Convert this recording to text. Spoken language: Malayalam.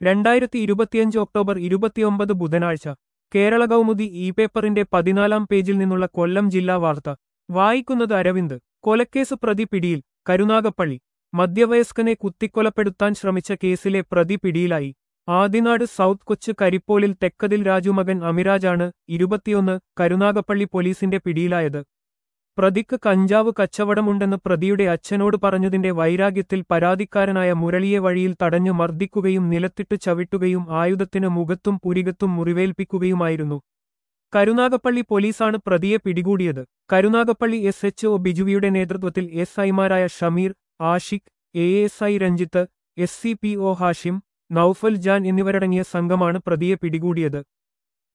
രണ്ടായിരത്തി ഇരുപത്തിയഞ്ച് ഒക്ടോബർ ഇരുപത്തിയൊമ്പത് ബുധനാഴ്ച കേരള കൗമുദി ഇ പേപ്പറിന്റെ പതിനാലാം പേജിൽ നിന്നുള്ള കൊല്ലം ജില്ലാ വാർത്ത വായിക്കുന്നത് അരവിന്ദ് കൊലക്കേസ് പ്രതി പിടിയിൽ കരുനാഗപ്പള്ളി മധ്യവയസ്കനെ കുത്തിക്കൊലപ്പെടുത്താൻ ശ്രമിച്ച കേസിലെ പ്രതി പിടിയിലായി ആദിനാട് സൗത്ത് കൊച്ച് കരിപ്പോലിൽ തെക്കതിൽ രാജുമകൻ അമിരാജാണ് ഇരുപത്തിയൊന്ന് കരുനാഗപ്പള്ളി പോലീസിന്റെ പിടിയിലായത് പ്രതിക്ക് കഞ്ചാവ് കച്ചവടമുണ്ടെന്ന് പ്രതിയുടെ അച്ഛനോട് പറഞ്ഞതിന്റെ വൈരാഗ്യത്തിൽ പരാതിക്കാരനായ മുരളിയെ വഴിയിൽ തടഞ്ഞു മർദ്ദിക്കുകയും നിലത്തിട്ട് ചവിട്ടുകയും ആയുധത്തിന് മുഖത്തും പുരികത്തും മുറിവേൽപ്പിക്കുകയുമായിരുന്നു കരുനാഗപ്പള്ളി പോലീസാണ് പ്രതിയെ പിടികൂടിയത് കരുനാഗപ്പള്ളി എസ് എച്ച് ഒ ബിജുവിയുടെ നേതൃത്വത്തിൽ എസ് ഐമാരായ Shameer Ashiq A S I Ranjith S C P O Hashim Naufal Jan എന്നിവരടങ്ങിയ സംഘമാണ് പ്രതിയെ പിടികൂടിയത്